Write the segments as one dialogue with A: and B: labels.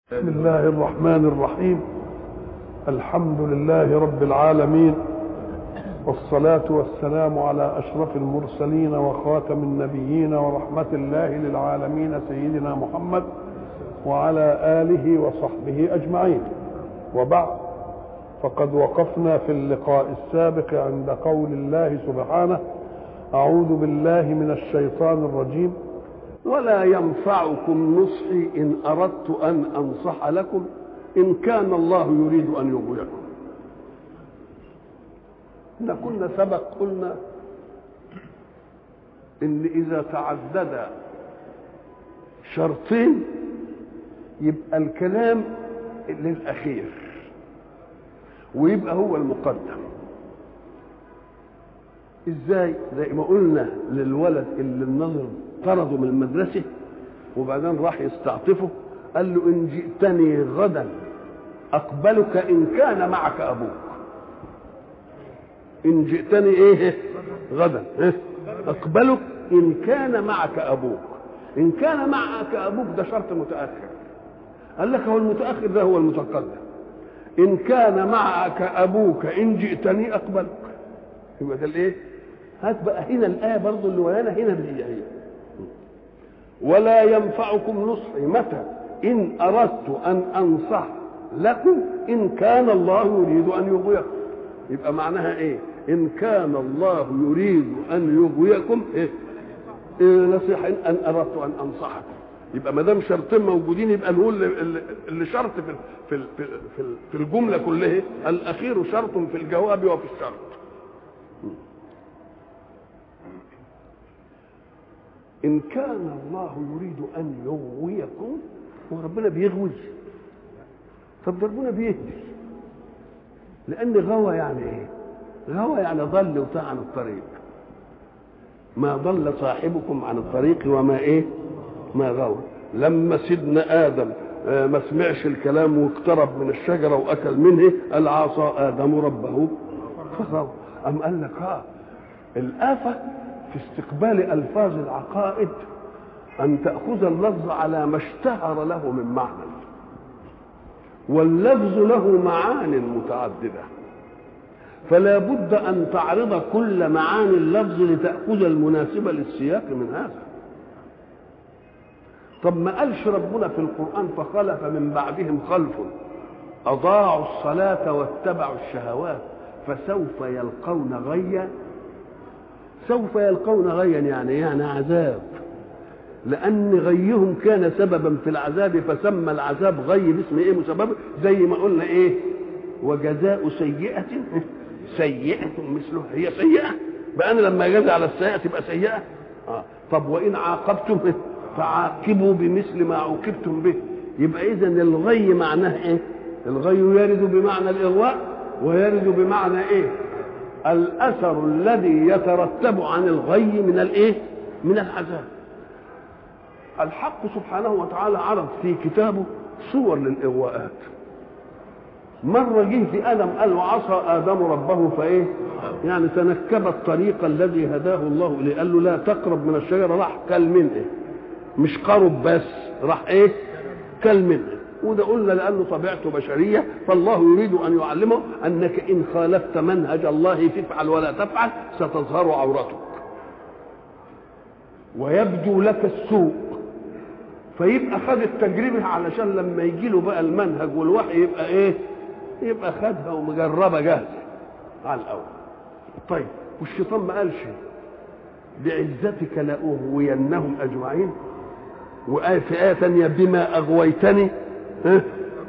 A: بسم الله الرحمن الرحيم الحمد لله رب العالمين والصلاة والسلام على أشرف المرسلين وخاتم النبيين ورحمة الله للعالمين سيدنا محمد وعلى آله وصحبه أجمعين وبعد فقد وقفنا في اللقاء السابق عند قول الله سبحانه أعوذ بالله من الشيطان الرجيم ولا ينفعكم نصحي إن أردت أن أنصح لكم إن كان الله يريد أن يغويكم احنا كنا سبق قلنا إن إذا تعدد شرطين يبقى الكلام للأخير ويبقى هو المقدم ازاي زي ما قلنا للولد اللي النظر طرده من المدرسة وبعدين راح يستعطفه قال له إن جئتني غدا أقبلك إن كان معك أبوك إن جئتني إيه غدا إيه؟ أقبلك إن كان معك أبوك إن كان معك أبوك ده شرط متأخر قال لك هو المتأخر ده هو المتقدم إن كان معك أبوك إن جئتني أقبلك يبقى ده الإيه؟ هات بقى هنا الآية برضه اللي ورانا هنا اللي هي هي ولا ينفعكم نصحي متى إن أردت أن أنصح لكم إن كان الله يريد أن يغويكم يبقى معناها إيه إن كان الله يريد أن يغويكم إيه, إيه نصيحة أن أردت أن أنصحكم يبقى ما دام شرطين موجودين يبقى نقول اللي شرط في في في في الجمله كلها الاخير شرط في الجواب وفي الشرط إن كان الله يريد أن يغويكم هو ربنا بيغوي طب ده ربنا بيهدي لأن غوى يعني إيه؟ غوى يعني ضل وتاه عن الطريق ما ضل صاحبكم عن الطريق وما إيه؟ ما غوى لما سيدنا آدم ما سمعش الكلام واقترب من الشجرة وأكل منه قال عصى آدم ربه فغوى أم قال لك ها الآفة في استقبال الفاظ العقائد ان تاخذ اللفظ على ما اشتهر له من معنى واللفظ له معان متعدده فلا بد ان تعرض كل معاني اللفظ لتاخذ المناسبه للسياق من هذا طب ما قالش ربنا في القران فخلف من بعدهم خلف اضاعوا الصلاه واتبعوا الشهوات فسوف يلقون غيا سوف يلقون غيا يعني يعني عذاب لأن غيهم كان سببا في العذاب فسمى العذاب غي باسم ايه مسبب زي ما قلنا ايه وجزاء سيئة سيئة مثله هي سيئة بقى أنا لما جزى على السيئة تبقى سيئة آه. طب وإن عاقبتم فعاقبوا بمثل ما عوقبتم به يبقى إذا الغي معناه إيه؟ الغي يرد بمعنى الإغواء ويرد بمعنى إيه؟ الاثر الذي يترتب عن الغي من الايه من العذاب الحق سبحانه وتعالى عرض في كتابه صور للاغواءات مرة جه في آدم قال وعصى آدم ربه فإيه؟ يعني تنكب الطريق الذي هداه الله إليه، قال له لا تقرب من الشجرة راح كل منه. مش قرب بس، راح إيه؟ كل منه. وده قلنا لانه طبيعته بشريه فالله يريد ان يعلمه انك ان خالفت منهج الله تفعل ولا تفعل ستظهر عورتك ويبدو لك السوء فيبقى خد التجربه علشان لما يجي له بقى المنهج والوحي يبقى ايه يبقى خدها ومجربه جاهزه على الاول طيب والشيطان ما قالش بعزتك لاغوينهم اجمعين وآية في آية ثانية بما أغويتني ها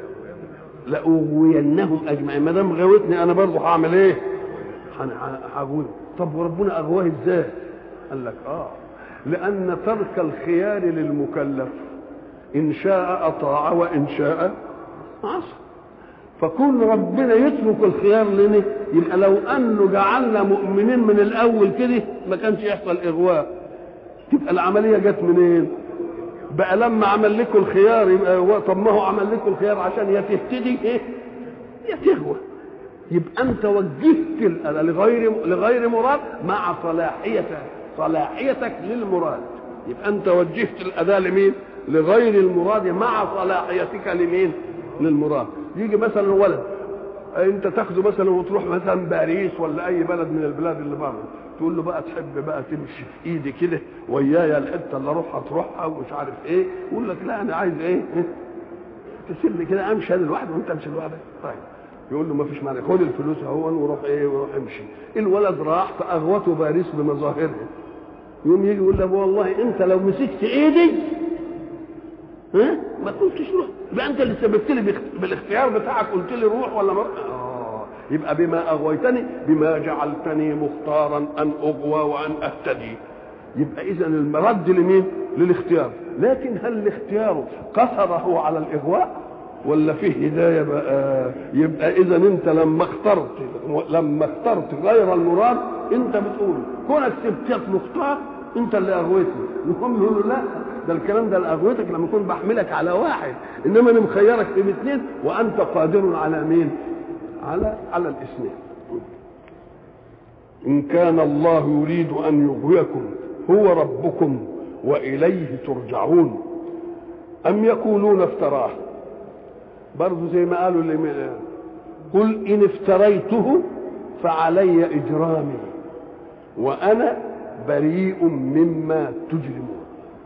A: لأغوينهم أجمعين ما دام غويتني أنا برضه هعمل إيه؟ هغوي طب وربنا أغواه إزاي؟ قال لك آه لأن ترك الخيار للمكلف إن شاء أطاع وإن شاء عصى فكون ربنا يترك الخيار لنا يبقى لو أنه جعلنا مؤمنين من الأول كده ما كانش يحصل إغواء تبقى العملية جت منين؟ بقى لما عمل لكم الخيار يبقى طب ما هو عمل لكم الخيار عشان يا تهتدي ايه يا تغوى يبقى انت وجهت لغير لغير مراد مع صلاحيتك صلاحيتك للمراد يبقى انت وجهت الاداه لمين لغير المراد مع صلاحيتك لمين للمراد يجي مثلا ولد انت تاخده مثلا وتروح مثلا باريس ولا اي بلد من البلاد اللي بره تقول له بقى تحب بقى تمشي في ايدي كده ويايا الحته اللي اروحها تروحها ومش عارف ايه يقول لك لا انا عايز ايه, إيه؟ تسيبني كده امشي انا لوحدي وانت امشي لوحدك طيب يقول له ما فيش مانع خد الفلوس اهو وروح ايه وروح امشي الولد راح فاغوته باريس بمظاهرها يوم يجي يقول له والله انت لو مسكت ايدي ها ما كنتش روح يبقى انت اللي سببت لي بالاختيار بتاعك قلت لي روح ولا ما آه. يبقى بما اغويتني بما جعلتني مختارا ان اغوى وان اهتدي يبقى اذا المرد لمين للاختيار لكن هل الاختيار قصره على الاغواء ولا فيه هدايه بقى يبقى اذا انت لما اخترت لما اخترت غير المراد انت بتقول كونك سبتك مختار انت اللي اغويتني نقوم يقول له لا ده الكلام ده اللي اغويتك لما اكون بحملك على واحد انما انا مخيرك في الاثنين وانت قادر على مين على على الاثنين ان كان الله يريد ان يغويكم هو ربكم واليه ترجعون ام يقولون افتراه برضه زي ما قالوا اللي قل ان افتريته فعلي اجرامي وانا بريء مما تجرمون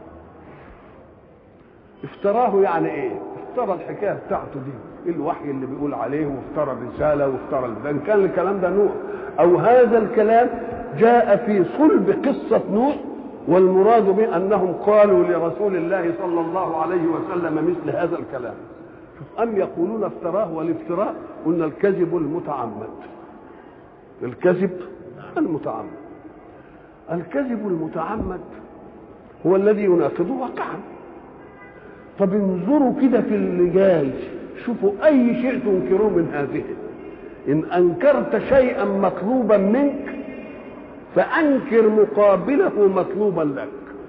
A: افتراه يعني ايه افترى الحكايه بتاعته دي الوحي اللي بيقول عليه وافترى الرساله وافترى ان كان الكلام ده نوح او هذا الكلام جاء في صلب قصه نوح والمراد به انهم قالوا لرسول الله صلى الله عليه وسلم مثل هذا الكلام أم يقولون افتراه والافتراء قلنا الكذب المتعمد الكذب المتعمد الكذب المتعمد هو الذي يناقض واقعا طب انظروا كده في اللي جاي شوفوا اي شيء تنكروه من هذه ان انكرت شيئا مطلوبا منك فانكر مقابله مطلوبا لك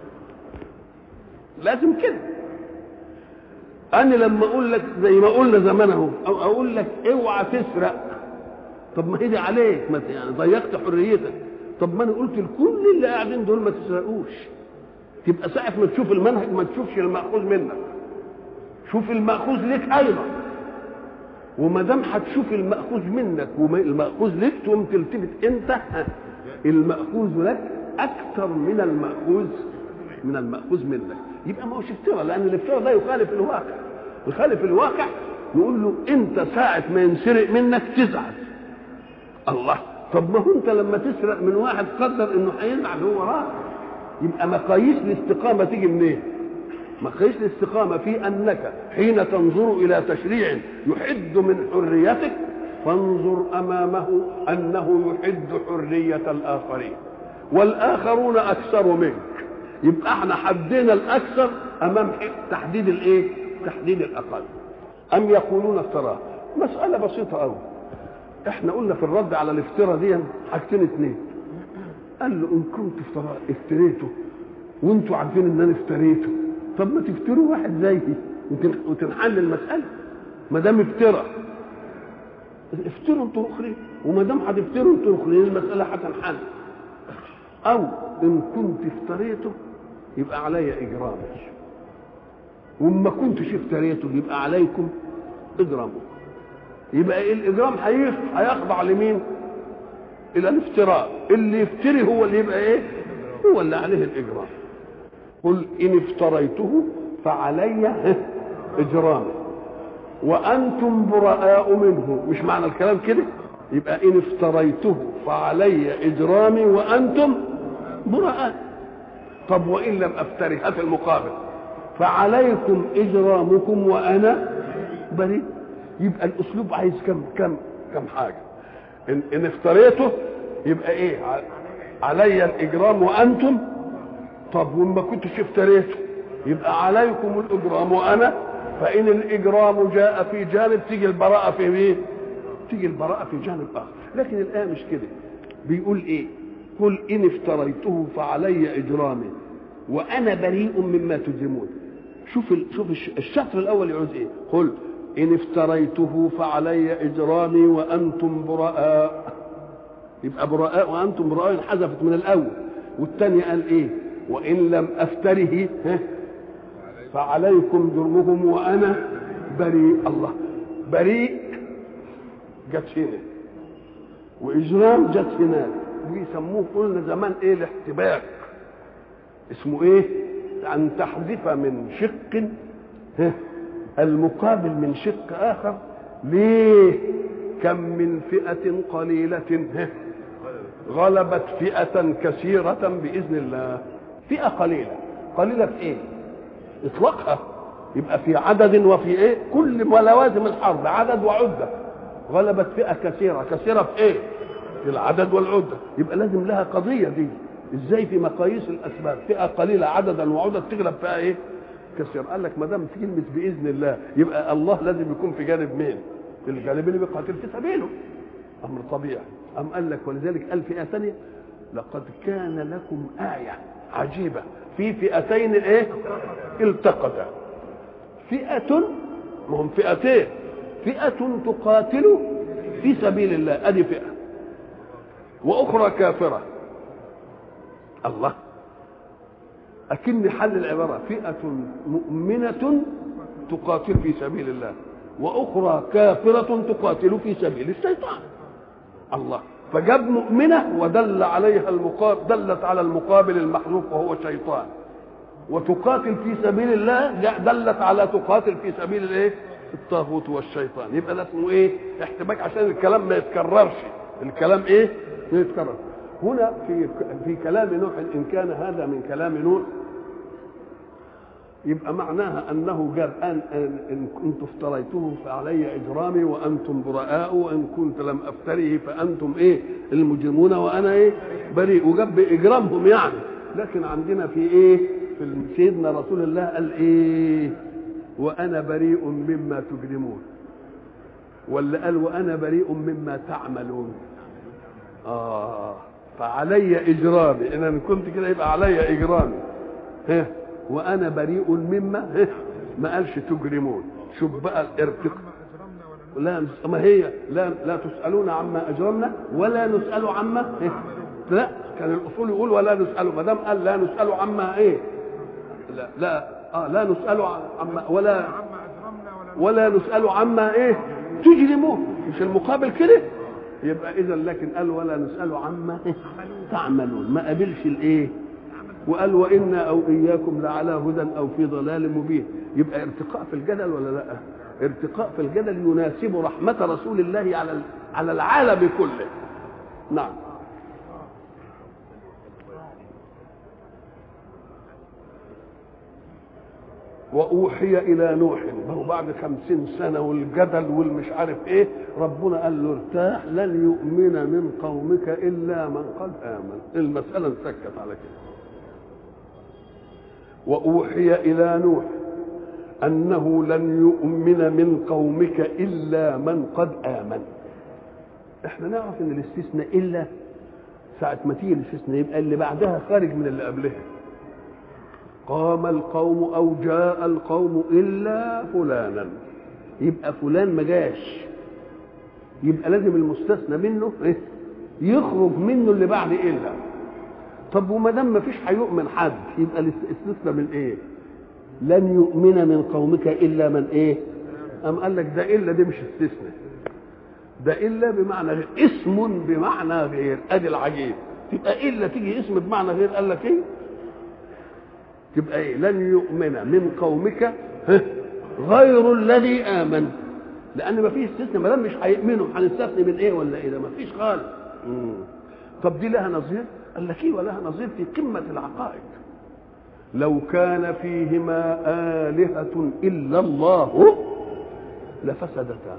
A: لازم كده انا لما اقول لك زي ما قلنا زمان اهو او اقول لك اوعى تسرق طب ما هي دي عليك ما يعني ضيقت حريتك طب ما انا قلت لكل اللي قاعدين دول ما تسرقوش تبقى ساعة ما تشوف المنهج ما تشوفش المأخوذ منك شوف المأخوذ لك أيضا وما دام هتشوف المأخوذ منك والمأخوذ لك تقوم تلتفت أنت المأخوذ لك أكثر من المأخوذ من المأخوذ منك يبقى ما هوش افتراء لأن الافتراء ده يخالف الواقع يخالف الواقع يقول له أنت ساعة ما ينسرق منك تزعل الله طب ما هو أنت لما تسرق من واحد قدر إنه هيزعل هو وراك يبقى مقاييس الاستقامة تيجي منين؟ مقاييس الاستقامة في أنك حين تنظر إلى تشريع يحد من حريتك فانظر أمامه أنه يحد حرية الآخرين والآخرون أكثر منك يبقى احنا حدينا الأكثر أمام تحديد الإيه؟ تحديد الأقل أم يقولون افتراه مسألة بسيطة أوي احنا قلنا في الرد على الافتراء دي حاجتين اتنين قال له ان كنت افترا افتريته وانتوا عارفين ان انا افتريته طب ما تفتروا واحد زيي وتنحل المساله ما دام افترى افتروا انتوا اخرين وما دام هتفتروا انتوا اخرين المساله هتنحل او ان كنت افتريته يبقى علي اجرامي وما كنتش افتريته يبقى عليكم اجرامكم يبقى الاجرام هيخضع لمين؟ الى الافتراء اللي يفتري هو اللي يبقى ايه هو اللي عليه الاجرام قل ان افتريته فعلي اجرامي وانتم براء منه مش معنى الكلام كده يبقى ان افتريته فعلي اجرامي وانتم براء طب وان لم افتري في المقابل فعليكم اجرامكم وانا بريء يبقى الاسلوب عايز كم كم كم حاجه ان, إن افتريته يبقى ايه علي الاجرام وانتم طب وما كنتش افتريته يبقى عليكم الاجرام وانا فان الاجرام جاء في جانب تيجي البراءه في مين تيجي البراءه في جانب اخر لكن الايه مش كده بيقول ايه قل ان افتريته فعلي اجرامي وانا بريء مما تجرمون شوف ال... شوف الشطر الاول يعوز ايه قل إن افتريته فعلي إجرامي وأنتم براء يبقى براء وأنتم براء انحذفت من الأول والثاني قال إيه وإن لم أفتره فعليكم جرمهم وانا بريء الله بريء جت هنا واجرام جت هناك ويسموه قلنا زمان ايه الاحتباك اسمه ايه ان تحذف من شق المقابل من شق اخر ليه كم من فئة قليلة غلبت فئة كثيرة بإذن الله فئة قليلة قليلة في إيه؟ إطلاقها يبقى في عدد وفي إيه؟ كل لوازم الحرب عدد وعدة غلبت فئة كثيرة كثيرة في إيه؟ في العدد والعدة يبقى لازم لها قضية دي إزاي في مقاييس الأسباب فئة قليلة عددا وعدة تغلب فئة إيه؟ كثير قال لك ما دام في كلمة بإذن الله يبقى الله لازم يكون في جانب مين؟ الجانب اللي بيقاتل في سبيله امر طبيعي ام قال لك ولذلك قال فئه ثانيه لقد كان لكم ايه عجيبه في فئتين ايه التقتا فئه ما هم فئتين فئه تقاتل في سبيل الله ادي فئه واخرى كافره الله اكن حل العباره فئه مؤمنه تقاتل في سبيل الله واخرى كافره تقاتل في سبيل الشيطان الله فجاب مؤمنه ودل عليها المقابل دلت على المقابل المحذوف وهو الشيطان وتقاتل في سبيل الله دلت على تقاتل في سبيل الايه الطاغوت والشيطان يبقى ده اسمه ايه احتباك عشان الكلام ما يتكررش الكلام ايه ما يتكرر هنا في في كلام نوح ان كان هذا من كلام نوح يبقى معناها انه جاب ان ان كنت افتريته فعلي اجرامي وانتم براء وان كنت لم افتره فانتم ايه المجرمون وانا ايه بريء وجاب باجرامهم يعني لكن عندنا في ايه في سيدنا رسول الله قال ايه وانا بريء مما تجرمون ولا قال وانا بريء مما تعملون اه فعلي اجرامي ان كنت كده يبقى علي اجرامي ها وانا بريء مما ما قالش تجرمون شوف بقى الارتقاء لا ما هي لا لا تسالون عما اجرمنا ولا نسال عما لا كان الاصول يقول ولا نسال ما دام قال لا نسال عما ايه لا لا اه لا نسال عما ولا ولا نسال عما ايه تجرمون مش المقابل كده يبقى اذا لكن قال ولا نسال عما إيه؟ تعملون ما قابلش الايه وقال وانا او اياكم لعلى هدى او في ضلال مبين يبقى ارتقاء في الجدل ولا لا ارتقاء في الجدل يناسب رحمه رسول الله على على العالم كله نعم وأوحي إلى نوح ما هو بعد خمسين سنة والجدل والمش عارف إيه ربنا قال له ارتاح لن يؤمن من قومك إلا من قد آمن المسألة انسكت على كده وأوحي إلى نوح أنه لن يؤمن من قومك إلا من قد آمن احنا نعرف ان الاستثناء إلا ساعة ما تيجي الاستثناء يبقى اللي بعدها خارج من اللي قبلها قام القوم أو جاء القوم إلا فلانا يبقى فلان ما جاش يبقى لازم المستثنى منه إيه؟ يخرج منه اللي بعد إلا طب وما دام ما فيش هيؤمن حد يبقى الاستثناء من ايه لن يؤمن من قومك الا من ايه ام قال لك ده الا دي مش استثناء ده الا بمعنى غير اسم بمعنى غير ادي العجيب تبقى الا تيجي اسم بمعنى غير قال لك ايه تبقى ايه لن يؤمن من قومك غير الذي امن لان ما فيش استثناء ما دام مش هيؤمنوا هنستثني من ايه ولا ايه ده ما فيش خالص طب دي لها نظير قال لك ايه ولها نظير في قمه العقائد لو كان فيهما آلهة إلا الله لفسدتا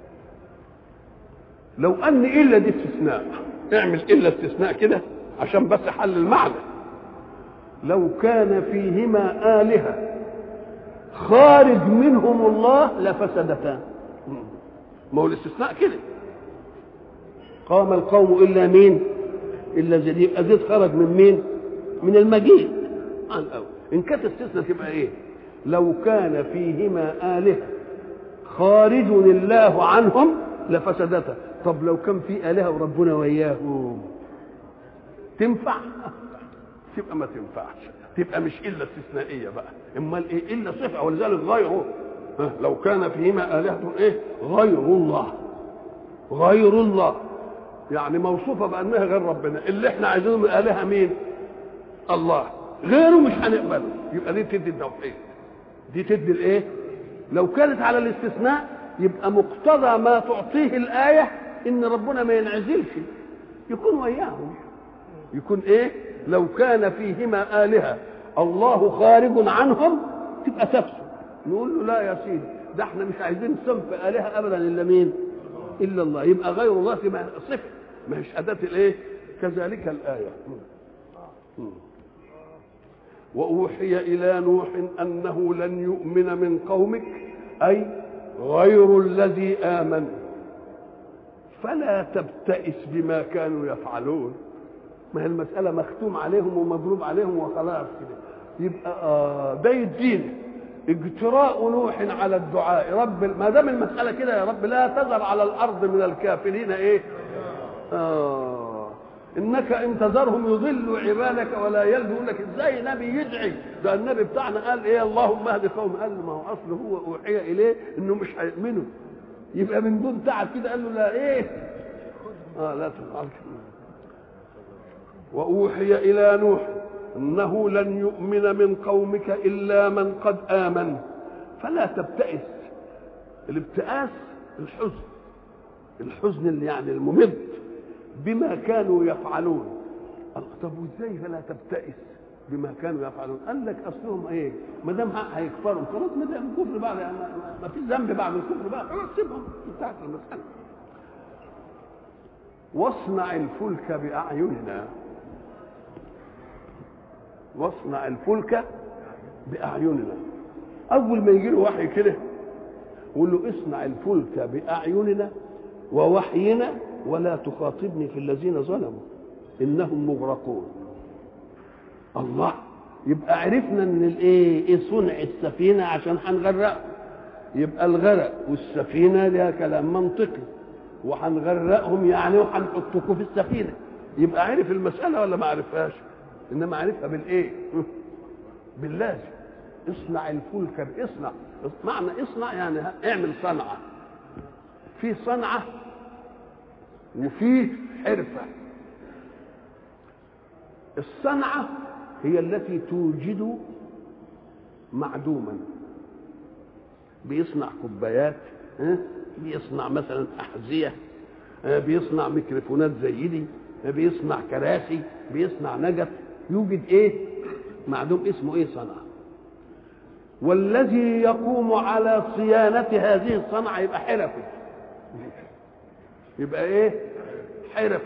A: لو أن إلا دي استثناء اعمل إلا استثناء كده عشان بس حل المعنى لو كان فيهما آلهة خارج منهم الله لفسدتا ما هو الاستثناء كده قام القوم إلا مين إلا زيد يبقى زيد خرج من مين من المجيء عن الأول إن كانت استثناء تبقى إيه لو كان فيهما آلهة خارج الله عنهم لفسدتا طب لو كان في آلهة وربنا وياهم تنفع تبقى ما تنفعش تبقى مش الا استثنائيه بقى امال ايه الا صفه ولذلك غيره ها، لو كان فيهما الهه ايه غير الله غير الله يعني موصوفه بانها غير ربنا اللي احنا عايزينه من الالهه مين الله غيره مش هنقبله يبقى دي تدي التوحيد دي تدي الايه لو كانت على الاستثناء يبقى مقتضى ما تعطيه الايه ان ربنا ما ينعزلش يكون وياهم يكون ايه لو كان فيهما الهه الله خارج عنهم تبقى تفسد نقول له لا يا سيدي ده احنا مش عايزين صنف الهه ابدا الا مين الا الله يبقى غير الله تبقى صفه ما هيش اداه الايه كذلك الايه واوحي الى نوح انه لن يؤمن من قومك اي غير الذي امن فلا تبتئس بما كانوا يفعلون ما هي المسألة مختوم عليهم ومضروب عليهم وخلاص كده يبقى آه ده يدينا اجتراء نوح على الدعاء رب ما دام المسألة كده يا رب لا تذر على الأرض من الكافرين إيه؟ آه إنك إن تذرهم يضلوا عبادك ولا يلدوا يقول لك إزاي نبي يدعي ده النبي بتاعنا قال إيه اللهم اهد قوم قال ما هو أصله هو أوحي إليه إنه مش هيؤمنوا يبقى من دون تعب كده قال له لا إيه؟ آه لا تفعل واوحي الى نوح انه لن يؤمن من قومك الا من قد امن فلا تبتئس الابتئاس الحزن الحزن اللي يعني الممد بما كانوا يفعلون طب وازاي فلا تبتئس بما كانوا يفعلون قال لك اصلهم ايه ما دام هيكفروا خلاص ما دام الكفر بعد يعني ما فيش ذنب بعد الكفر بقى خلاص سيبهم انتهت المساله واصنع الفلك باعيننا واصنع الفلك باعيننا اول ما يجي له وحي كده يقول له اصنع الفلك باعيننا ووحينا ولا تخاطبني في الذين ظلموا انهم مغرقون الله يبقى عرفنا ان الايه ايه صنع السفينه عشان هنغرقهم يبقى الغرق والسفينه لها كلام منطقي وهنغرقهم يعني وهنحطكم في السفينه يبقى عرف المساله ولا ما عرفهاش انما عرفها بالايه باللازم اصنع الفلك اصنع معنى اصنع يعني اعمل صنعه في صنعه وفي حرفه الصنعه هي التي توجد معدوما بيصنع كوبايات ها؟ بيصنع مثلا احذيه بيصنع ميكروفونات زي دي بيصنع كراسي بيصنع نجف يوجد ايه معدوم اسمه ايه صنعه والذي يقوم على صيانة هذه الصنعة يبقى حرفي يبقى ايه حرف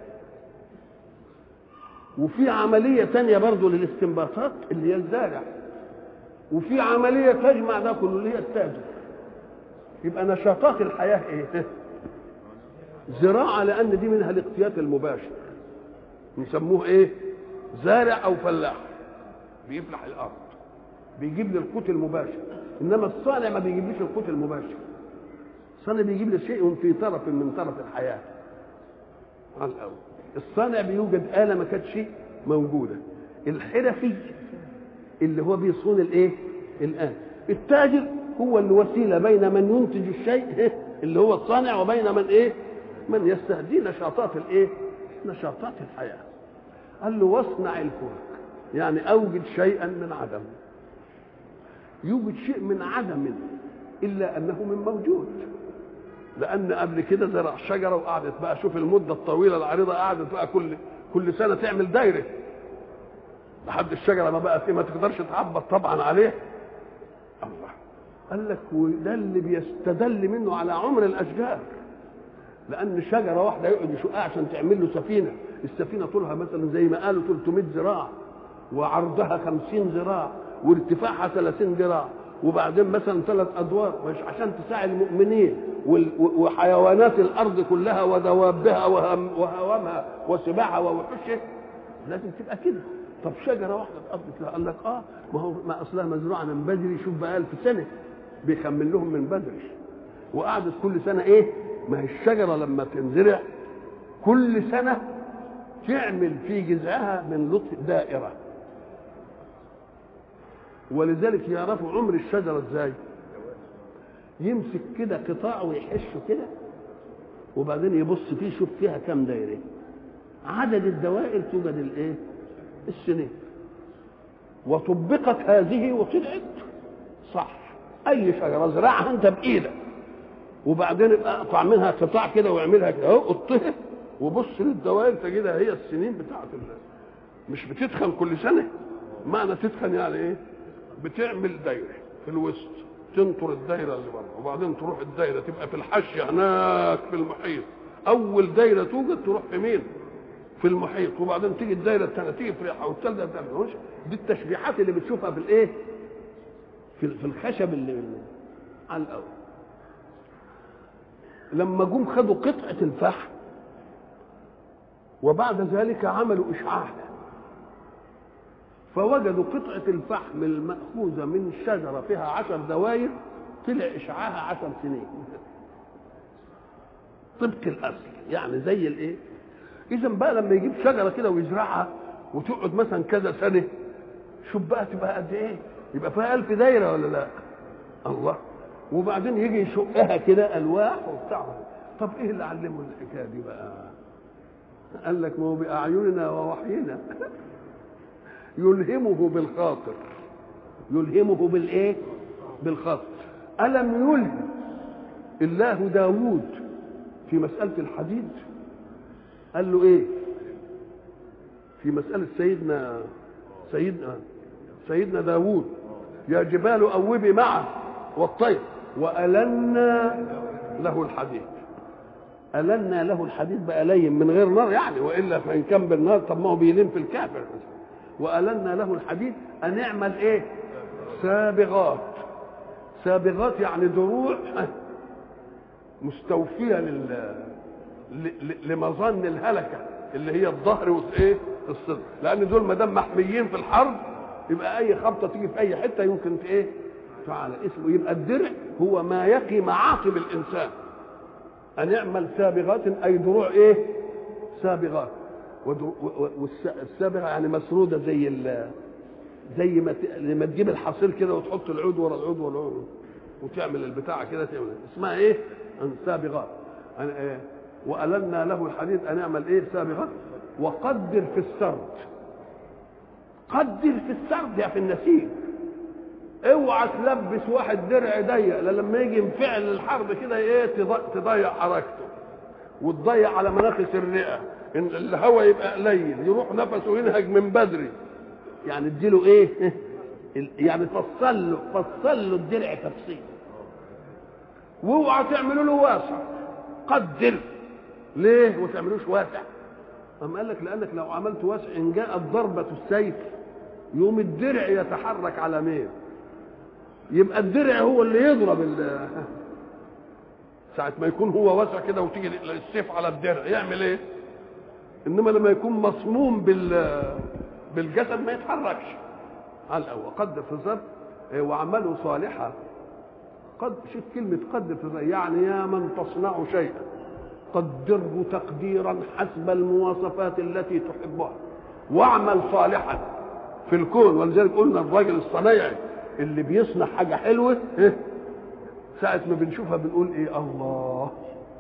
A: وفي عملية تانية برضو للاستنباطات اللي هي الزارع وفي عملية تجمع ده كله اللي هي التاجر يبقى نشاطات الحياة ايه زراعة لأن دي منها الاقتيات المباشر نسموه ايه زارع أو فلاح بيفلح الأرض بيجيب لي القوت المباشر إنما الصانع ما بيجيبليش القوت المباشر الصانع بيجيب لي شيء في طرف من طرف الحياة على الأول الصانع بيوجد آلة ما كانتش موجودة الحرفي اللي هو بيصون الايه الآن التاجر هو الوسيلة بين من ينتج الشيء اللي هو الصانع وبين من ايه من يستهدي نشاطات الايه نشاطات الحياة قال له واصنع الفلك يعني اوجد شيئا من عدم يوجد شيء من عدم الا انه من موجود لان قبل كده زرع شجره وقعدت بقى شوف المده الطويله العريضه قعدت بقى كل كل سنه تعمل دايره لحد الشجره ما بقى ما تقدرش تعبط طبعا عليه الله قال لك وده اللي بيستدل منه على عمر الاشجار لان شجره واحده يقعد يشقها عشان تعمل له سفينه السفينه طولها مثلا زي ما قالوا 300 ذراع وعرضها 50 ذراع وارتفاعها 30 ذراع وبعدين مثلا ثلاث ادوار مش عشان تساعد المؤمنين وحيوانات الارض كلها ودوابها وهوامها وسباعها ووحوشها لازم تبقى كده طب شجره واحده اتقضت لها قال لك اه ما هو ما اصلها مزروعه من بدري شوف بقى 1000 سنه بيخمن لهم من بدري وقعدت كل سنه ايه ما هي الشجره لما تنزرع كل سنه تعمل في جذعها من لطف دائره ولذلك يعرفوا عمر الشجره ازاي يمسك كده قطاع ويحشه كده وبعدين يبص فيه يشوف فيها كام دايره عدد الدوائر توجد الايه السنين وطبقت هذه وطلعت صح اي شجره زرعها انت بايدك وبعدين يبقى اقطع منها قطاع كده واعملها كده اهو قطها وبص للدوائر تجدها هي السنين بتاعت الله مش بتتخن كل سنه معنى تتخن يعني ايه بتعمل دايره في الوسط تنطر الدايره اللي بره وبعدين تروح الدايره تبقى في الحاشيه هناك في المحيط اول دايره توجد تروح في مين في المحيط وبعدين تيجي الدايره الثانيه تيجي في ريحه والثالثه الثانيه دي التشبيحات اللي بتشوفها في الايه في في الخشب اللي على الاول لما جم خدوا قطعه الفحم وبعد ذلك عملوا اشعاع فوجدوا قطعة الفحم المأخوذة من شجرة فيها عشر دواير طلع إشعاعها عشر سنين طبق الأصل يعني زي الإيه؟ إذا بقى لما يجيب شجرة كده ويزرعها وتقعد مثلا كذا سنة شوف بقى تبقى قد إيه؟ يبقى فيها ألف دايرة ولا لا؟ الله وبعدين يجي يشقها كده ألواح وبتاع طب إيه اللي علمه الحكاية دي بقى؟ قال لك ما هو بأعيننا ووحينا يلهمه بالخاطر يلهمه بالايه بالخاطر الم يلهم الله داوود في مساله الحديد قال له ايه في مساله سيدنا سيدنا سيدنا داوود يا جبال اوبي معه والطير والنا له الحديد ألنا له الحديد بقى لين من غير نار يعني والا فان كان بالنار طب ما هو بيلين في الكافر وألنا له الحديد أن اعمل إيه؟ سابغات سابغات يعني دروع مستوفية لل لمظن الهلكة اللي هي الظهر والايه؟ الصدر لأن دول ما دام محميين في الحرب يبقى أي خبطة تيجي في أي حتة يمكن إيه؟ تعالى اسمه يبقى الدرع هو ما يقي معاقب الإنسان أن يعمل سابغات أي دروع إيه؟ سابغات والسابغه يعني مسروده زي ال زي ما لما تجيب الحصير كده وتحط العود ورا العود ورا العود وتعمل البتاع كده تعمل اسمها ايه؟ سابغات يعني إيه؟ وألنا له الحديد أن يعمل إيه سابغات وقدر في السرد قدر في السرد يا في النسيج اوعى تلبس واحد درع ضيق لما يجي انفعل الحرب كده ايه تضيع حركته وتضيع على مناخس الرئه ان الهواء يبقى قليل يروح نفسه ينهج من بدري يعني اديله ايه يعني فصل له فصل له الدرع تفصيل واوعى تعملوا له واسع قدر ليه وما تعملوش واسع أم قال لك لأنك لو عملت واسع إن جاءت ضربة السيف يوم الدرع يتحرك على مين يبقى الدرع هو اللي يضرب ال ساعة ما يكون هو واسع كده وتيجي السيف على الدرع يعمل ايه؟ انما لما يكون مصموم بال بالجسد ما يتحركش على الاول قدر في الظرف وعمله صالحا قد شوف كلمة قدر في الظرف يعني يا من تصنع شيئا قدره تقديرا حسب المواصفات التي تحبها واعمل صالحا في الكون ولذلك قلنا الراجل الصنايعي اللي بيصنع حاجة حلوة ساعة ما بنشوفها بنقول ايه الله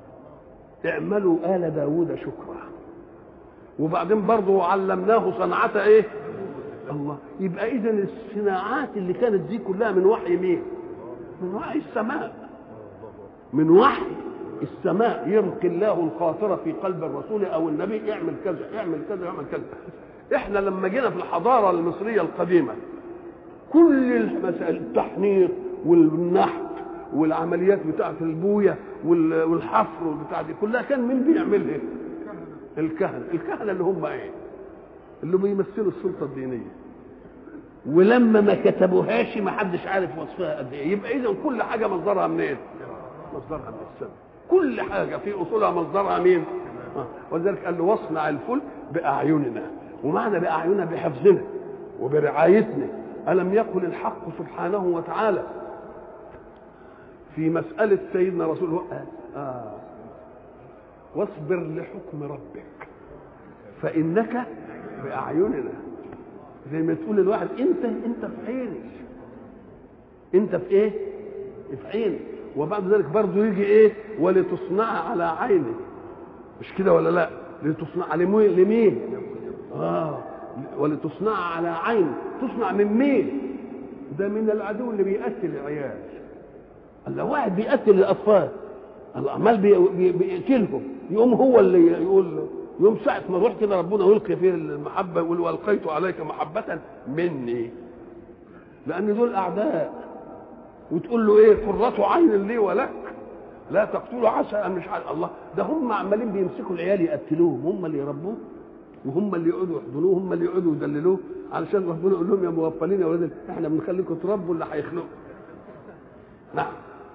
A: اعملوا آل داود شكرا وبعدين برضه علمناه صنعة ايه الله يبقى اذا الصناعات اللي كانت دي كلها من وحي مين من وحي السماء من وحي السماء يلقي الله الخاطرة في قلب الرسول او النبي اعمل كذا اعمل كذا اعمل كذا احنا لما جينا في الحضارة المصرية القديمة كل المسائل التحنيط والنحت والعمليات بتاعة البوية والحفر والبتاع دي كلها كان مين بيعملها؟ الكهنة الكهنة اللي هم ايه؟ اللي بيمثلوا السلطة الدينية ولما ما كتبوهاش ما حدش عارف وصفها قد ايه يبقى اذا كل حاجة مصدرها منين؟ إيه؟ مصدرها من السماء كل حاجة في اصولها مصدرها مين؟ آه. ولذلك قال له واصنع الفل بأعيننا ومعنى بأعيننا بحفظنا وبرعايتنا ألم يقل الحق سبحانه وتعالى في مسألة سيدنا رسول الله آه واصبر لحكم ربك فإنك بأعيننا زي ما تقول الواحد أنت أنت في عيني انت في ايه في عيني وبعد ذلك برضه يجي ايه ولتصنع على عيني مش كده ولا لا لتصنع لمين لمين اه ولتصنع على عين تصنع من مين ده من العدو اللي بيقتل العيال الله واحد بيقتل الاطفال الأعمال بيقتلهم يقوم هو اللي يقول يوم ساعة ما روح كده ربنا يلقي فيه المحبة يقول والقيت عليك محبة مني لأن دول أعداء وتقول له إيه قرة عين لي ولك لا تقتلوا عسى أن مش عارف الله ده هم عمالين بيمسكوا العيال يقتلوهم هم اللي يربوه وهم اللي يقعدوا يحضنوه هم اللي يقعدوا يدللوه علشان ربنا يقول لهم يا مغفلين يا ولاد احنا بنخليكم تربوا اللي هيخلقوا نعم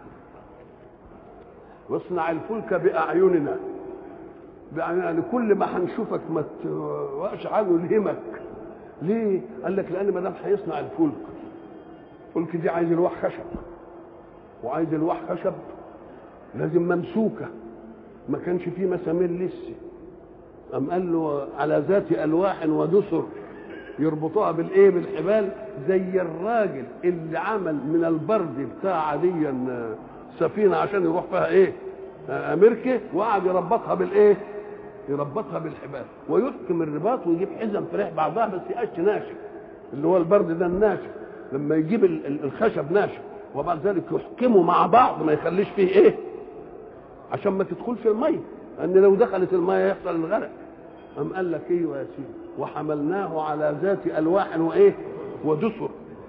A: واصنع الفلك باعيننا يعني كل ما هنشوفك ما توقفش عنه يلهمك ليه؟ قال لك لان ما دام هيصنع الفلك الفلك دي عايز الواح خشب وعايز الواح خشب لازم ممسوكه ما كانش فيه مسامير لسه قام قال له على ذات الواح ودسر يربطوها بالايه بالحبال زي الراجل اللي عمل من البرد بتاع عاديا سفينه عشان يروح فيها ايه امريكا وقعد يربطها بالايه يربطها بالحبال ويحكم الرباط ويجيب حزم فريح بعضها بس يقش ناشف اللي هو البرد ده الناشف لما يجيب الخشب ناشف وبعد ذلك يحكمه مع بعض ما يخليش فيه ايه عشان ما تدخلش الميه لان لو دخلت الميه يحصل الغرق أم قال لك ايوه يا سيدي وحملناه على ذات الواح وايه ودسر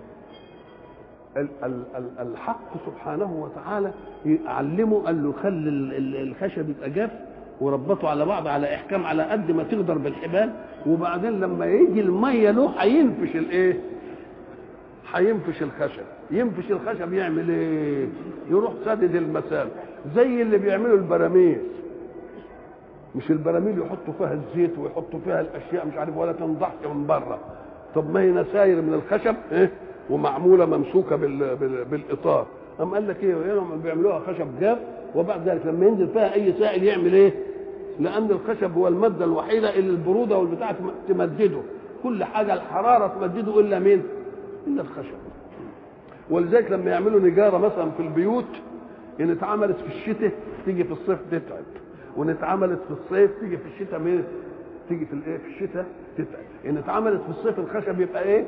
A: الحق سبحانه وتعالى يعلمه قال له خلي الخشب يبقى جاف وربطه على بعض على احكام على قد ما تقدر بالحبال وبعدين لما يجي الميه له هينفش الايه؟ هينفش الخشب ينفش الخشب يعمل ايه؟ يروح سدد المسام زي اللي بيعملوا البراميل مش البراميل يحطوا فيها الزيت ويحطوا فيها الاشياء مش عارف ولا تنضحك من بره طب ما هي نساير من الخشب ايه ومعموله ممسوكه بال... بال... بالاطار قام قال لك ايه هم بيعملوها خشب جاف وبعد ذلك لما ينزل فيها اي سائل يعمل ايه لان الخشب هو الماده الوحيده اللي البروده والبتاع تمدده كل حاجه الحراره تمدده الا مين الا الخشب ولذلك لما يعملوا نجاره مثلا في البيوت ان اتعملت في الشتاء تيجي في الصيف تتعب وان اتعملت في الصيف تيجي في الشتاء مين تيجي في الايه في الشتاء تتعب ان اتعملت في الصيف الخشب يبقى ايه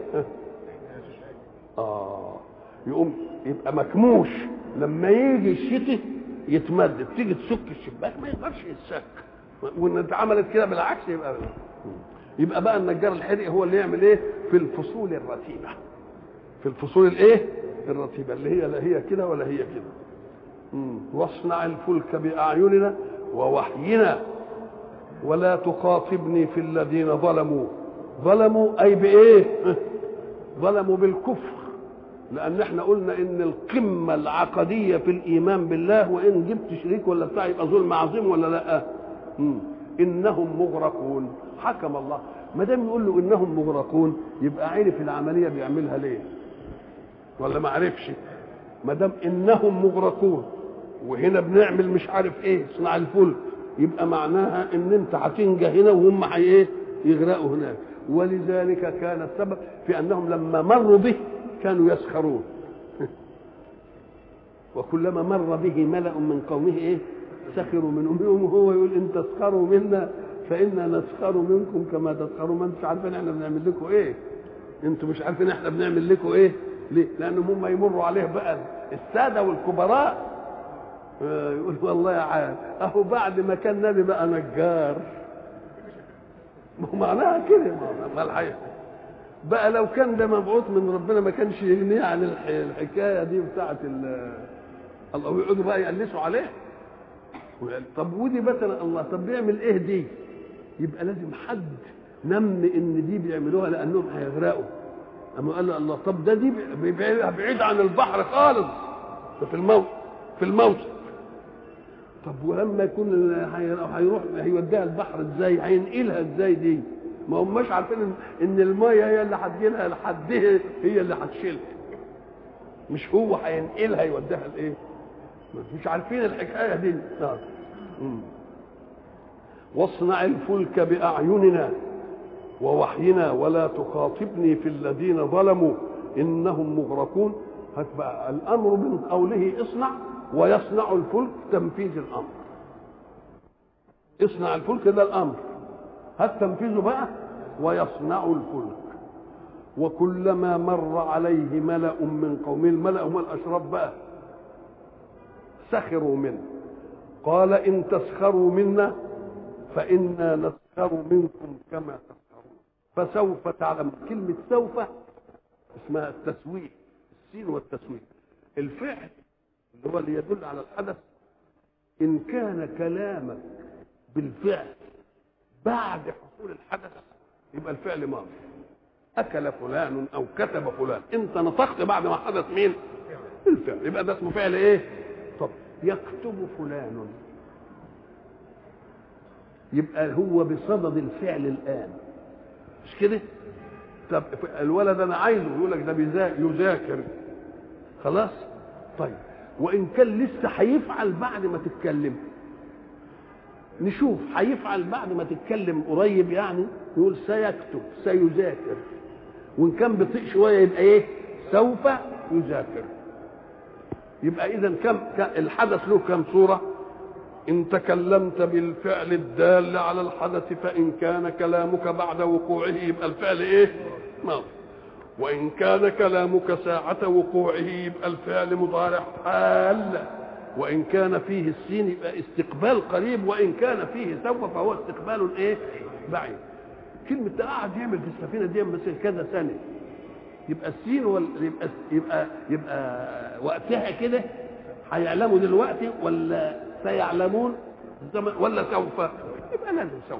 A: اه يقوم يبقى مكموش لما يجي الشتاء يتمدد تيجي تسك الشباك ما يقدرش يتسك وان اتعملت كده بالعكس يبقى يبقى بقى النجار الحرقي هو اللي يعمل ايه في الفصول الرتيبه في الفصول الايه الرتيبه اللي هي لا هي كده ولا هي كده واصنع الفلك باعيننا ووحينا ولا تخاطبني في الذين ظلموا ظلموا اي بايه ظلموا بالكفر لان احنا قلنا ان القمه العقديه في الايمان بالله وان جبت شريك ولا بتاع يبقى ظلم عظيم ولا لا مم. انهم مغرقون حكم الله ما دام يقول له انهم مغرقون يبقى عرف العمليه بيعملها ليه ولا ما عرفش ما دام انهم مغرقون وهنا بنعمل مش عارف ايه صنع الفلك يبقى معناها ان انت هتنجى هنا وهم حي ايه يغرقوا هناك ولذلك كان السبب في انهم لما مروا به كانوا يسخرون وكلما مر به ملأ من قومه ايه سخروا منهم يوم هو يقول ان تسخروا منا فانا نسخر منكم كما تسخروا ما انتم عارفين احنا بنعمل لكم ايه انتم مش عارفين احنا بنعمل لكم ايه ليه لانهم هم يمروا عليه بقى الساده والكبراء يقول والله يا عاد اهو بعد ما كان نبي بقى نجار ما هو معناها كده ما الحقيقه بقى لو كان ده مبعوث من ربنا ما كانش يغنيه عن الحكايه دي بتاعه الله ويقعدوا بقى يقلسوا عليه طب ودي مثلا الله طب بيعمل ايه دي يبقى لازم حد نم ان دي بيعملوها لانهم هيغرقوا اما قال له الله طب ده دي بعيد عن البحر خالص في الموت في الموسم طب ولما يكون هيروح هيوديها البحر ازاي هينقلها ازاي دي ما هماش عارفين ان, إن الميه هي اللي هتجيلها لحدها هي اللي هتشيلها مش هو هينقلها يوديها لايه مش عارفين الحكايه دي نعم واصنع الفلك باعيننا ووحينا ولا تخاطبني في الذين ظلموا انهم مغرقون هات بقى الامر من قوله اصنع ويصنع الفلك تنفيذ الامر اصنع الفلك ده الامر هات تنفيذه بقى ويصنع الفلك وكلما مر عليه ملأ من قومه الملأ هم الأشراف بقى سخروا منه قال إن تسخروا منا فإنا نسخر منكم كما تسخرون فسوف تعلم كلمة سوف اسمها التسويق السين والتسويق الفعل اللي هو اللي يدل على الحدث إن كان كلامك بالفعل بعد حصول الحدث يبقى الفعل ماضي اكل فلان او كتب فلان انت نطقت بعد ما حدث مين الفعل يبقى ده اسمه فعل ايه طب يكتب فلان يبقى هو بصدد الفعل الان مش كده طب الولد انا عايزه يقول لك ده يذاكر خلاص طيب وان كان لسه هيفعل بعد ما تتكلم نشوف هيفعل بعد ما تتكلم قريب يعني يقول سيكتب سيذاكر وان كان بطيء شويه يبقى ايه سوف يذاكر يبقى اذا كم الحدث له كم صوره ان تكلمت بالفعل الدال على الحدث فان كان كلامك بعد وقوعه يبقى الفعل ايه ماضي وان كان كلامك ساعه وقوعه يبقى الفعل مضارع حال وان كان فيه السين يبقى استقبال قريب وان كان فيه سوف فهو استقبال ايه بعيد كلمه ده قاعد يعمل في السفينه دي مثلا كذا سنه يبقى السين ولا يبقى يبقى يبقى وقتها كده هيعلموا دلوقتي ولا سيعلمون ولا سوف يبقى لازم سوف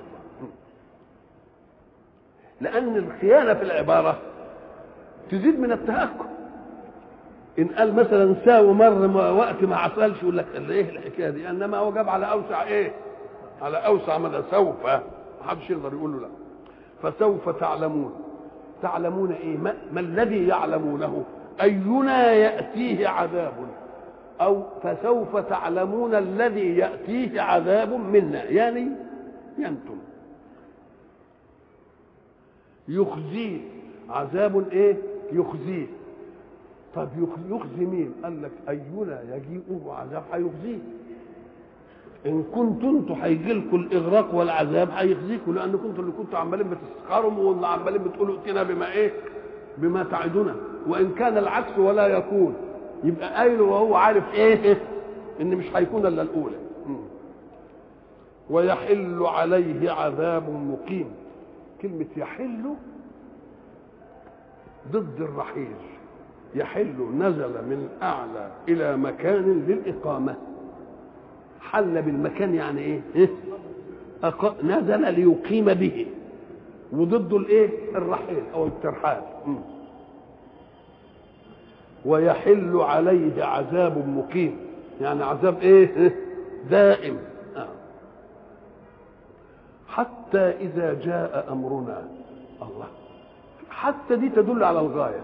A: لان الخيانه في العباره تزيد من التهكم ان قال مثلا ساوي مر وقت ما عسلش يقول لك ايه الحكايه دي انما هو جاب على اوسع ايه على اوسع مدى سوف ما حدش يقدر يقول له لا فسوف تعلمون تعلمون ايه ما, ما الذي يعلمونه اينا ياتيه عذاب او فسوف تعلمون الذي ياتيه عذاب منا يعني ينتم يخزيه عذاب ايه يخزيه طب يخزي مين قال لك اينا يجيئه عذاب هيخزيه ان كنتوا انتوا هيجي لكم الاغراق والعذاب هيخزيكم لان كنتوا اللي كنتوا عمالين بتسخروا واللي عمالين بتقولوا ائتنا بما ايه بما تعدنا وان كان العكس ولا يكون يبقى قايل وهو عارف ايه ان مش هيكون الا الاولى ويحل عليه عذاب مقيم كلمه يحل ضد الرحيل يحل نزل من اعلى الى مكان للاقامه حل بالمكان يعني ايه, إيه؟ أق... نزل ليقيم به وضده الايه الرحيل او الترحال م. ويحل عليه عذاب مقيم يعني عذاب ايه, إيه؟ دائم آه. حتى اذا جاء امرنا الله حتى دي تدل على الغايه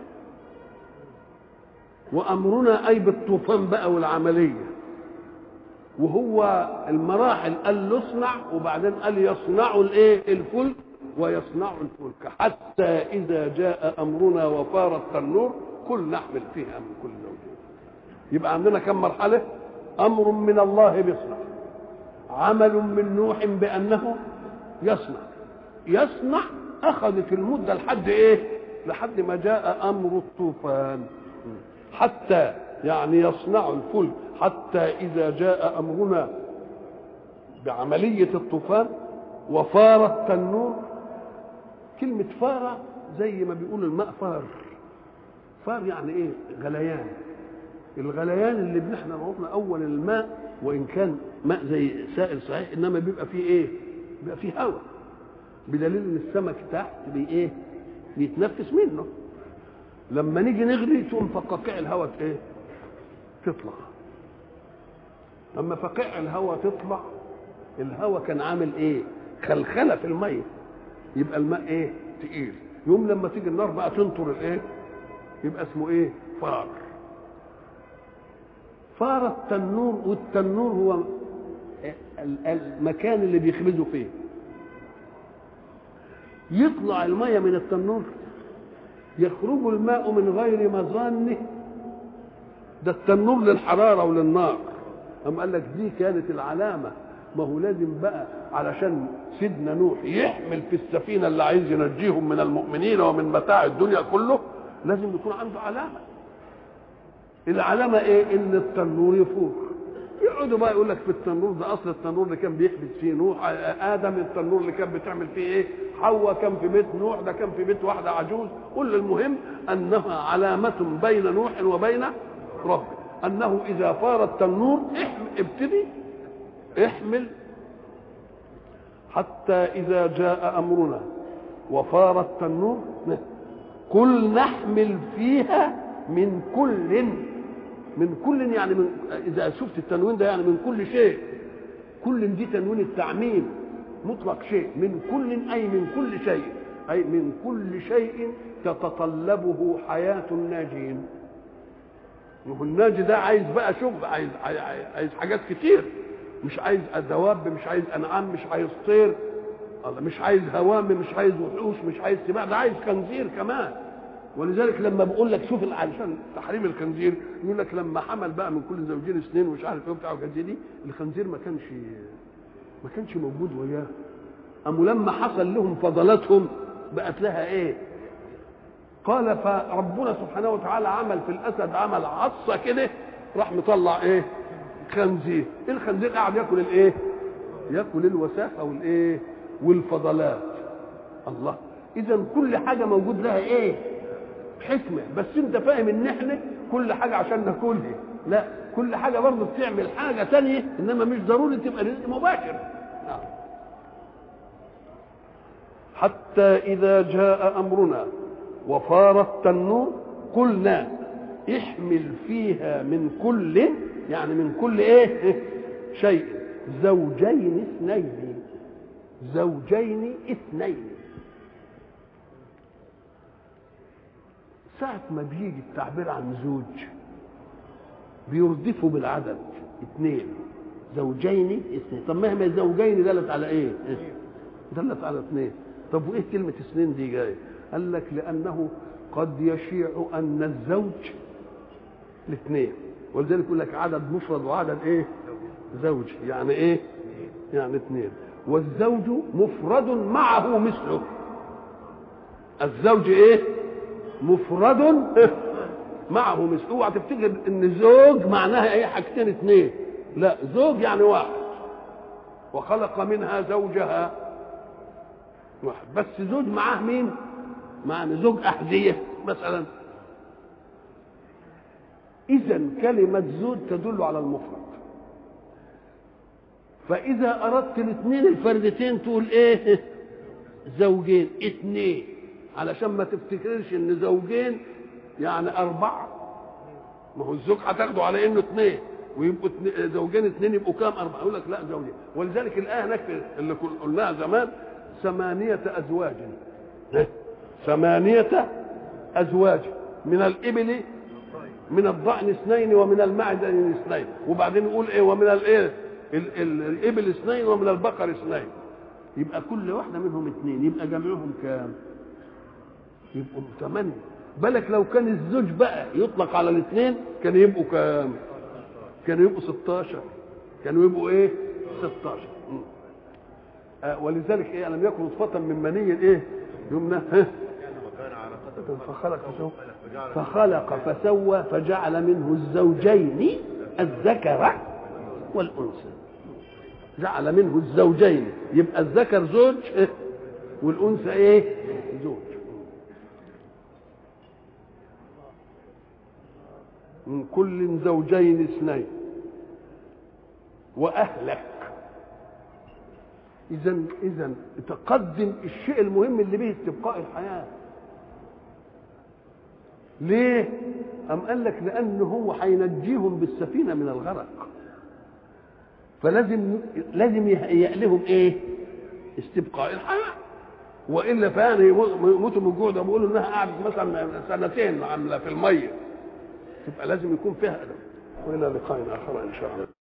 A: وامرنا اي بالطوفان بقى والعمليه وهو المراحل قال له اصنع وبعدين قال يصنعوا الايه الفلك ويصنعوا الفلك حتى اذا جاء امرنا وفار التنور كل نحمل فيها من كل زوجين يبقى عندنا كم مرحله امر من الله بيصنع عمل من نوح بانه يصنع يصنع اخذت المده لحد ايه لحد ما جاء امر الطوفان حتى يعني يصنع الفلك حتى إذا جاء أمرنا بعملية الطوفان وفار التنور كلمة فار زي ما بيقول الماء فار فار يعني ايه غليان الغليان اللي احنا عرفنا اول الماء وان كان ماء زي سائل صحيح انما بيبقى فيه ايه بيبقى فيه هواء بدليل ان السمك تحت بي ايه بيتنفس منه لما نيجي نغلي تقوم فقاقيع الهواء ايه تطلع لما فقاقيع الهواء تطلع الهواء كان عامل ايه خلخله في الميه يبقى الماء ايه تقيل يوم لما تيجي النار بقى تنطر الايه يبقى اسمه ايه فار فار التنور والتنور هو المكان اللي بيخبزوا فيه يطلع الميه من التنور يخرج الماء من غير مظانه ده التنور للحراره وللنار أم قال لك دي كانت العلامه ما هو لازم بقى علشان سيدنا نوح يحمل في السفينه اللي عايز ينجيهم من المؤمنين ومن متاع الدنيا كله لازم يكون عنده علامه العلامه ايه ان التنور يفور يقعدوا بقى يقول لك في التنور ده اصل التنور اللي كان بيحبس فيه نوح ادم التنور اللي كان بتعمل فيه ايه حواء كان في بيت نوح ده كان في بيت واحده عجوز كل المهم انها علامه بين نوح وبين ربه انه اذا فار التنور احم ابتدي احمل حتى اذا جاء امرنا وفار التنور قل نحمل فيها من كل من كل يعني من اذا شفت التنوين ده يعني من كل شيء كل دي تنوين التعميم مطلق شيء من كل اي من كل شيء اي من كل شيء تتطلبه حياه الناجين وهو الناجي ده عايز بقى شغل عايز عايز حاجات كتير مش عايز دواب مش عايز انعام مش عايز طير مش عايز هوام مش عايز وحوش مش عايز سباع ده عايز خنزير كمان ولذلك لما بقول لك شوف علشان تحريم الخنزير يقول لك لما حمل بقى من كل زوجين اثنين ومش عارف ايه وبتاع وكذا دي الخنزير ما كانش ما كانش موجود وياه قاموا لما حصل لهم فضلاتهم بقت لها ايه؟ قال فربنا سبحانه وتعالى عمل في الاسد عمل عصا كده راح مطلع ايه؟ خنزير، الخنزير قاعد ياكل الايه؟ ياكل الوساخه والايه؟ والفضلات الله اذا كل حاجه موجود لها ايه؟ حكمه بس انت فاهم ان احنا كل حاجه عشان ناكلها لا كل حاجه برضه بتعمل حاجه تانية انما مش ضروري تبقى رزق مباشر نعم. حتى اذا جاء امرنا وفار التنور قلنا احمل فيها من كل يعني من كل ايه شيء زوجين اثنين زوجين اثنين ساعة ما بيجي التعبير عن زوج بيردفوا بالعدد اثنين زوجين اثنين طب مهما زوجين دلت على ايه؟ دلت على اثنين طب وايه كلمة اثنين دي جاية؟ قال لك لأنه قد يشيع أن الزوج الاثنين ولذلك يقول لك عدد مفرد وعدد ايه؟ زوج يعني ايه؟ يعني اثنين والزوج مفرد معه مثله الزوج ايه؟ مفرد معه مثل اوعى تفتكر ان زوج معناها ايه حاجتين اثنين لا زوج يعني واحد وخلق منها زوجها واحد بس زوج معاه مين معنى زوج احذيه مثلا اذا كلمه زوج تدل على المفرد فاذا اردت الاثنين الفردتين تقول ايه زوجين اثنين علشان ما تفتكرش ان زوجين يعني اربعه ما هو الزوج هتاخده على انه اثنين ويبقوا زوجين اثنين يبقوا كام اربعه يقول لك لا زوجين ولذلك الايه هناك اللي قلناها زمان ثمانيه ازواج ثمانيه ازواج من الابل من الضأن اثنين ومن المعدة اثنين وبعدين يقول ايه ومن الايه الابل اثنين ومن البقر اثنين يبقى كل واحده منهم اثنين يبقى جمعهم كام يبقوا ثمانية بالك لو كان الزوج بقى يطلق على الاثنين كانوا يبقوا كام كانوا يبقوا 16 كانوا يبقوا ايه 16 آه ولذلك ايه لم يكن نطفة من مني ايه يمنى ها فخلق فسوى فخلق فسوى فجعل منه الزوجين الذكر والانثى جعل منه الزوجين يبقى الذكر زوج والانثى ايه زوج من كل زوجين اثنين واهلك اذا اذا تقدم الشيء المهم اللي به استبقاء الحياه ليه ام قال لك لانه هو هينجيهم بالسفينه من الغرق فلازم لازم يهيئ لهم ايه استبقاء الحياه والا فعلا يموتوا من الجوع ده بيقولوا انها قعدت مثلا سنتين عامله في الميه تبقى لازم يكون فيها ادب والى لقاء اخر ان شاء الله